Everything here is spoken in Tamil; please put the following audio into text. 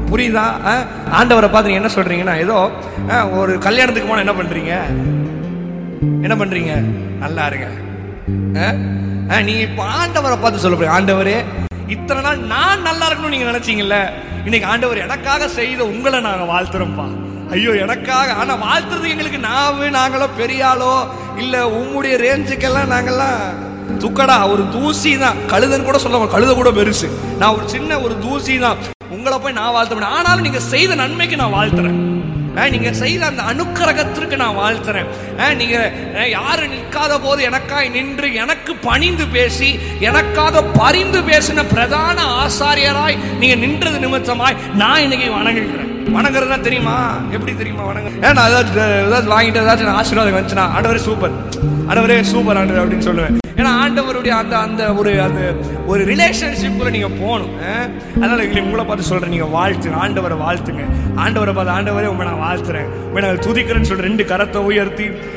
புரியுதா ஆ? ஆண்டவரை பார்த்து நீங்க என்ன சொல்றீங்கன்னா ஏதோ ஆ, ஒரு கல்யாணத்துக்கு போனா என்ன பண்றீங்க என்ன பண்றீங்க நல்லா இருங்க ஆ? ஆ, நீங்க இப்ப ஆண்டவரை பார்த்து சொல்ல போறீங்க ஆண்டவரே இத்தனை நாள் நான் நல்லா இருக்கணும்னு நீங்க நினைச்சீங்கல்ல இன்னைக்கு ஆண்டவர் எனக்காக செய்த உங்களை நாங்க வாழ்த்துறோம்ப்பா ஐயோ எனக்காக ஆனா வாழ்த்துறது எங்களுக்கு நாவு நாங்களோ பெரிய ஆளோ இல்ல உம்முடைய ரேஞ்சுக்கெல்லாம் நாங்கெல்லாம் துக்கடா ஒரு தூசி தான் கழுதன்னு கூட சொல்ல கழுத கூட பெருசு நான் ஒரு சின்ன ஒரு தூசி தான் உங்களை போய் நான் வாழ்த்த முடியும் ஆனாலும் நீங்க செய்த நன்மைக்கு நான் வாழ்த்துறேன் ஆ, நீங்க செய்த அந்த அனுக்கிரகத்திற்கு நான் வாழ்த்துறேன் ஆ, நீங்க ஆ, யாரு நிற்காத போது எனக்காய் நின்று எனக்கு பணிந்து பேசி எனக்காக பரிந்து பேசின பிரதான ஆசாரியராய் நீங்க நின்றது நிமித்தமாய் நான் இன்னைக்கு வணங்குகிறேன் வணங்குறதுனா தெரியுமா எப்படி தெரியுமா வணங்க ஏன்னா ஏதாச்சும் ஏதாச்சும் வாங்கிட்டு ஏதாச்சும் நான் ஆசீர்வாதம் வந்துச்சுன்னா ஆண்டவரே சூப்பர் ஆண்டவரே சூப்பர் ஆண்டவர் அப்படின்னு சொல்லுவேன் ஏன்னா ஆண்டவருடைய அந்த அந்த ஒரு அந்த ஒரு ரிலேஷன்ஷிப்ல நீங்க போகணும் ஆ? அதனால இல்லை, உங்களை பார்த்து சொல்றேன் நீங்க வாழ்த்துங்க ஆண்டவரை வாழ்த்துங்க ஆண்டவரை பார்த்து ஆண்டவரே உங்களை நான் வாழ்த்துறேன் உங்களை நான் துதிக்கிறேன்னு சொல்ற ரெண்டு கரத்தை உயர்த்தி